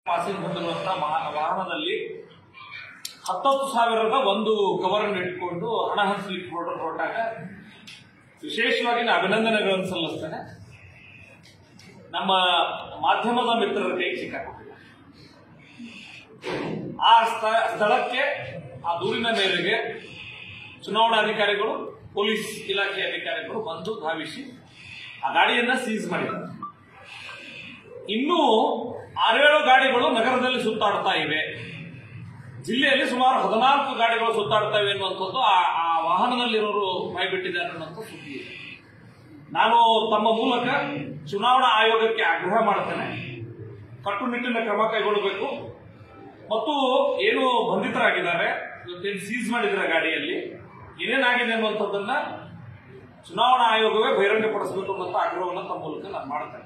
passing ಹೊಂದಿರುವಂತಹ ಮಹಾ- ವಾಹನದಲ್ಲಿ ಹತ್ತತ್ತು ಸಾವಿರದ ಒಂದು ಕವರ್ ಅನ್ನು ಇಟ್ಕೊಂಡು ಹಣ ಹಂಚಲಿಕ್ಕೆ ಹೊರಟ ಹೊರಟಾಗ ವಿಶೇಷವಾಗಿ ನಾನು ಅಭಿನಂದನೆಗಳನ್ನು ಸಲ್ಲಿಸ್ತೇನೆ ನಮ್ಮ ಮಾಧ್ಯಮದ ಮಿತ್ರರ ಕೈ ಸಿಕ್ಕಾಕೊಂಡಿಲ್ಲ ಆ ಸ್ಥ- ಸ್ಥಳಕ್ಕೆ ಆ ದೂರಿನ ಮೇರೆಗೆ ಚುನಾವಣಾಧಿಕಾರಿಗಳು ಪೊಲೀಸ್ ಇಲಾಖೆ ಅಧಿಕಾರಿಗಳು ಬಂದು ಧಾವಿಸಿ ಆ ಗಾಡಿಯನ್ನ ಸೀಸ್ ಮಾಡಿದ್ದಾರೆ ಇನ್ನೂ ಆರೇಳು ಗಾಡಿಗಳು ನಗರದಲ್ಲಿ ಸುತ್ತಾಡ್ತಾ ಇವೆ ಜಿಲ್ಲೆಯಲ್ಲಿ ಸುಮಾರು ಹದಿನಾಲ್ಕು ಗಾಡಿಗಳು ಸುತ್ತಾಡ್ತಾ ಇವೆ ಅನ್ನುವಂಥದ್ದು ಆ ಆ ವಾಹನದಲ್ಲಿರೋರು ಬಾಯ್ಬಿಟ್ಟಿದ್ದಾರೆ ಅನ್ನುವಂಥ ಸುದ್ದಿ ಇದೆ ನಾನು ತಮ್ಮ ಮೂಲಕ ಚುನಾವಣಾ ಆಯೋಗಕ್ಕೆ ಆಗ್ರಹ ಮಾಡ್ತೇನೆ ಕಟ್ಟುನಿಟ್ಟಿನ ಕ್ರಮ ಕೈಗೊಳ್ಳಬೇಕು ಮತ್ತು ಏನು ಬಂಧಿತರಾಗಿದ್ದಾರೆ ಇವತ್ತೇನು ಸೀಸ್ ಮಾಡಿದ್ರೆ ಗಾಡಿಯಲ್ಲಿ ಏನೇನಾಗಿದೆ ಅನ್ನುವಂಥದ್ದನ್ನ ಚುನಾವಣಾ ಆಯೋಗವೇ ಬಹಿರಂಗಪಡಿಸಬೇಕು ಅನ್ನುವಂಥ ಆಗ್ರಹವನ್ನು ತಮ್ಮ ಮೂಲಕ ನಾನು ಮಾಡ್ತೇನೆ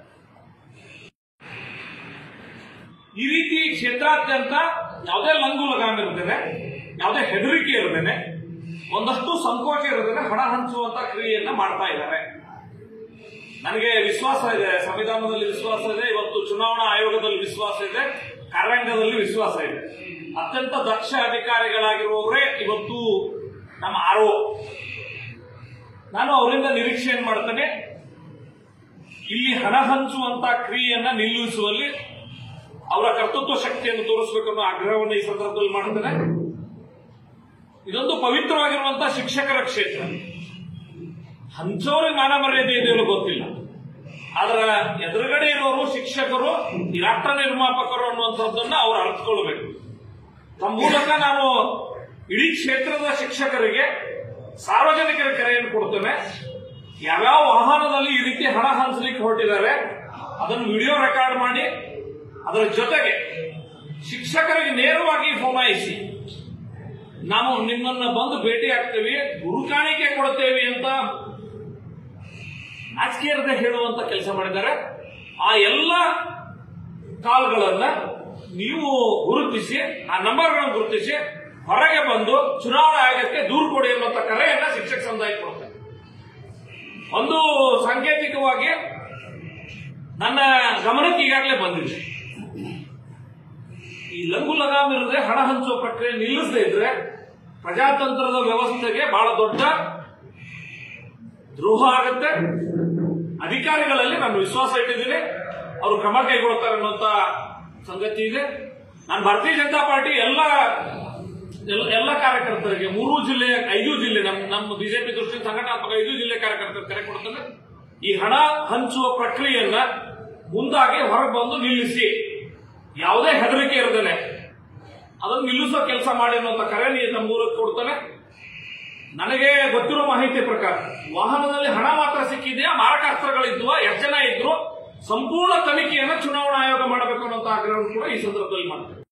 ಈ ರೀತಿ ಕ್ಷೇತ್ರಾದ್ಯಂತ ಯಾವುದೇ ಲಂಗು ಲಗಾಮ್ ಇರದೇನೆ ಯಾವುದೇ ಹೆದರಿಕೆ ಇರದೇನೆ ಒಂದಷ್ಟು ಸಂಕೋಚ ಇರದೇನೆ ಹಣ ಹಂಚುವಂತ ಕ್ರಿಯೆಯನ್ನ ಮಾಡ್ತಾ ಇದ್ದಾರೆ ನನಗೆ ವಿಶ್ವಾಸ ಇದೆ ಸಂವಿಧಾನದಲ್ಲಿ ವಿಶ್ವಾಸ ಇದೆ ಇವತ್ತು ಚುನಾವಣಾ ಆಯೋಗದಲ್ಲಿ ವಿಶ್ವಾಸ ಇದೆ ಕಾರ್ಯಾಂಗದಲ್ಲಿ ವಿಶ್ವಾಸ ಇದೆ ಅತ್ಯಂತ ದಕ್ಷ ಅಧಿಕಾರಿಗಳಾಗಿರುವವರೇ ಇವತ್ತು ನಮ್ಮ ಆರೋ ನಾನು ಅವರಿಂದ ನಿರೀಕ್ಷೆ ಏನ್ ಮಾಡ್ತೇನೆ ಇಲ್ಲಿ ಹಣ ಹಂಚುವಂತ ಕ್ರಿಯೆಯನ್ನ ನಿಲ್ಲಿಸುವಲ್ಲಿ ಅವರ ಕರ್ತೃತ್ವ ಶಕ್ತಿಯನ್ನು ತೋರಿಸಬೇಕು ಅನ್ನೋ ಆಗ್ರಹವನ್ನು ಈ ಸಂದರ್ಭದಲ್ಲಿ ಮಾಡ್ತೇನೆ ಇದೊಂದು ಪವಿತ್ರವಾಗಿರುವಂತಹ ಶಿಕ್ಷಕರ ಕ್ಷೇತ್ರ ಹಂಚೋರಿಗೆ ಮಾನ ಮರ್ಯಾದೆ ಇದೆಯೋ ಗೊತ್ತಿಲ್ಲ ಅದರ ಎದುರುಗಡೆ ಇರೋರು ಶಿಕ್ಷಕರು ಈ ರಾಷ್ಟ್ರ ನಿರ್ಮಾಪಕರು ಅನ್ನುವಂಥದ್ದನ್ನ ಅವ್ರು ಅರ್ಥಕೊಳ್ಬೇಕು ತಮ್ಮ ಮೂಲಕ ನಾನು ಇಡೀ ಕ್ಷೇತ್ರದ ಶಿಕ್ಷಕರಿಗೆ ಸಾರ್ವಜನಿಕರ ಕರೆಯನ್ನು ಕೊಡ್ತೇನೆ ಯಾವ್ಯಾವ ವಾಹನದಲ್ಲಿ ಈ ರೀತಿ ಹಣ ಹಂಚಲಿಕ್ಕೆ ಹೊರಟಿದ್ದಾರೆ ಅದನ್ನು ವಿಡಿಯೋ ರೆಕಾರ್ಡ್ ಮಾಡಿ ಅದರ ಜೊತೆಗೆ ಶಿಕ್ಷಕರಿಗೆ ನೇರವಾಗಿ ಫೋನಾಯಿಸಿ ನಾವು ನಿಮ್ಮನ್ನ ಬಂದು ಭೇಟಿ ಆಗ್ತೇವೆ ಗುರುಕಾಣಿಕೆ ಕೊಡ್ತೇವೆ ಅಂತ ನಾಚಿಕೆಯರದೆ ಹೇಳುವಂತ ಕೆಲಸ ಮಾಡಿದ್ದಾರೆ ಆ ಎಲ್ಲ ಕಾಲ್ಗಳನ್ನ ನೀವು ಗುರುತಿಸಿ ಆ ನಂಬರ್ಗಳನ್ನು ಗುರುತಿಸಿ ಹೊರಗೆ ಬಂದು ಚುನಾವಣಾ ಆಯೋಗಕ್ಕೆ ದೂರು ಕೊಡಿ ಅನ್ನುವಂತ ಕರೆಯನ್ನ ಶಿಕ್ಷಕ ಸಮುದಾಯ ಕೊಡ್ತಾರೆ ಒಂದು ಸಾಂಕೇತಿಕವಾಗಿ ನನ್ನ ಗಮನಕ್ಕೆ ಈಗಾಗಲೇ ಬಂದಿದೆ ಈ ಲಘು ಲಗಾಮ್ ಇರದೆ ಹಣ ಹಂಚುವ ಪ್ರಕ್ರಿಯೆ ನಿಲ್ಲಿಸದೇ ಇದ್ರೆ ಪ್ರಜಾತಂತ್ರದ ವ್ಯವಸ್ಥೆಗೆ ಬಹಳ ದೊಡ್ಡ ದ್ರೋಹ ಆಗತ್ತೆ ಅಧಿಕಾರಿಗಳಲ್ಲಿ ನಾನು ವಿಶ್ವಾಸ ಇಟ್ಟಿದ್ದೀನಿ ಅವರು ಕ್ರಮ ಕೈಗೊಳ್ತಾರೆ ಅನ್ನುವಂತ ಸಂಗತಿ ಇದೆ ನಾನು ಭಾರತೀಯ ಜನತಾ ಪಾರ್ಟಿ ಎಲ್ಲ ಎಲ್ಲ- ಎಲ್ಲ ಕಾರ್ಯಕರ್ತರಿಗೆ ಮೂರು ಜಿಲ್ಲೆ ಐದು ಜಿಲ್ಲೆ ನಮ್ಮ ನಮ್ಮ ಬಿಜೆಪಿ ದೃಷ್ಟಿ ಸಂಘಟನಾತ್ಮಕ ಐದು ಜಿಲ್ಲೆ ಕಾರ್ಯಕರ್ತರಿಗೆ ಕರೆ ಕೊಡ್ತೇನೆ ಈ ಹಣ ಹಂಚುವ ಪ್ರಕ್ರಿಯೆಯನ್ನ ಮುಂದಾಗಿ ಹೊರಗೆ ಬಂದು ನಿಲ್ಲಿಸಿ ಯಾವುದೇ ಹೆದರಿಕೆ ಇರದೇನೆ ಅದನ್ನು ನಿಲ್ಲಿಸೋ ಕೆಲಸ ಮಾಡಿ ಅನ್ನುವಂತ ಕರೆ ನೀವು ನಮ್ಮ ಮೂಲಕ ಕೊಡ್ತಾನೆ ನನಗೆ ಗೊತ್ತಿರೋ ಮಾಹಿತಿ ಪ್ರಕಾರ ವಾಹನದಲ್ಲಿ ಹಣ ಮಾತ್ರ ಸಿಕ್ಕಿದೆಯಾ ಮಾರಕಾಸ್ತ್ರಗಳಿದ್ವಾ ಎಷ್ಟು ಜನ ಇದ್ರು ಸಂಪೂರ್ಣ ತನಿಖೆಯನ್ನ ಚುನಾವಣಾ ಆಯೋಗ ಮಾಡಬೇಕು ಅನ್ನುವಂತ ಆಗ್ರಹ ಕೂಡ ಈ ಸಂದರ್ಭದಲ್ಲಿ ಮಾಡ್ತೇನೆ